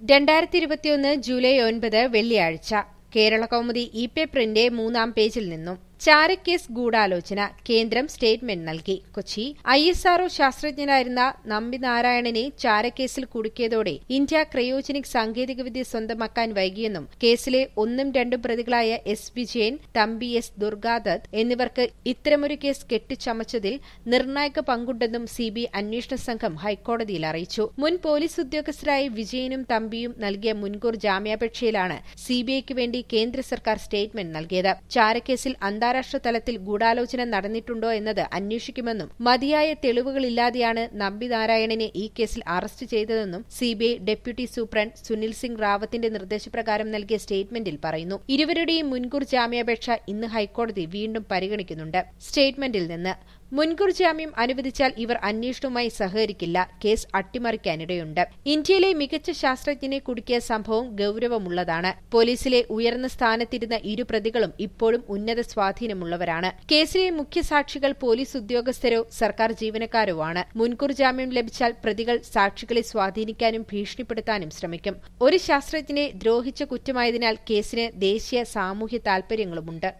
രണ്ടായിരത്തി ഇരുപത്തിയൊന്ന് ജൂലൈ ഒൻപത് വെള്ളിയാഴ്ച കേരള കൗമുദി ഇ പേപ്പറിന്റെ മൂന്നാം പേജിൽ നിന്നും ചാരക്കേസ് ഗൂഢാലോചന കേന്ദ്രം സ്റ്റേറ്റ്മെന്റ് നൽകി കൊച്ചി ഐ എസ് ആർഒ ശാസ്ത്രജ്ഞനായിരുന്ന നമ്പി നാരായണനെ ചാരക്കേസിൽ കുടുക്കിയതോടെ ഇന്ത്യ ക്രയോജനിക് സാങ്കേതികവിദ്യ സ്വന്തമാക്കാൻ വൈകിയെന്നും കേസിലെ ഒന്നും രണ്ടും പ്രതികളായ എസ് വിജയൻ തമ്പി എസ് ദുർഗാദത്ത് എന്നിവർക്ക് ഇത്തരമൊരു കേസ് കെട്ടിച്ചമച്ചതിൽ നിർണായക പങ്കുണ്ടെന്നും സി ബി അന്വേഷണ സംഘം ഹൈക്കോടതിയിൽ അറിയിച്ചു മുൻ പോലീസ് ഉദ്യോഗസ്ഥരായ വിജയനും തമ്പിയും നൽകിയ മുൻകൂർ ജാമ്യാപേക്ഷയിലാണ് സിബിഐക്ക് വേണ്ടി കേന്ദ്ര സർക്കാർ സ്റ്റേറ്റ്മെന്റ് നൽകിയത് ചാരക്കേസിൽ അന്താരാഷ്ട്ര തലത്തിൽ ഗൂഢാലോചന നടന്നിട്ടുണ്ടോ എന്നത് അന്വേഷിക്കുമെന്നും മതിയായ തെളിവുകളില്ലാതെയാണ് നമ്പി നാരായണനെ ഈ കേസിൽ അറസ്റ്റ് ചെയ്തതെന്നും CBI deputy superintendent Sunil Singh റാവത്തിന്റെ നിർദ്ദേശപ്രകാരം നൽകിയ സ്റ്റേറ്റ്മെന്റിൽ പറയുന്നു ഇരുവരുടെയും മുൻകൂർ ജാമ്യാപേക്ഷ ഇന്ന് ഹൈക്കോടതി വീണ്ടും പരിഗണിക്കുന്നുണ്ട് സ്റ്റേറ്റ്മെന്റിൽ നിന്ന് മുൻകൂർ ജാമ്യം അനുവദിച്ചാൽ ഇവർ അന്വേഷണവുമായി സഹകരിക്കില്ല കേസ് അട്ടിമറിക്കാനിടയുണ്ട് ഇന്ത്യയിലെ മികച്ച ശാസ്ത്രജ്ഞനെ കുടുക്കിയ സംഭവം ഗൌരവമുള്ളതാണ് പോലീസിലെ ഉയർന്ന സ്ഥാനത്തിരുന്ന ഇരു പ്രതികളും ഇപ്പോഴും ഉന്നത സ്വാധീനമുള്ളവരാണ് കേസിലെ മുഖ്യസാക്ഷികൾ പോലീസ് ഉദ്യോഗസ്ഥരോ സർക്കാർ ജീവനക്കാരോ ആണ് മുൻകൂർ ജാമ്യം ലഭിച്ചാൽ പ്രതികൾ സാക്ഷികളെ സ്വാധീനിക്കാനും ഭീഷണിപ്പെടുത്താനും ശ്രമിക്കും ഒരു ശാസ്ത്രജ്ഞനെ ദ്രോഹിച്ച കുറ്റമായതിനാൽ കേസിന് ദേശീയ സാമൂഹ്യ താൽപര്യങ്ങളുമുണ്ട്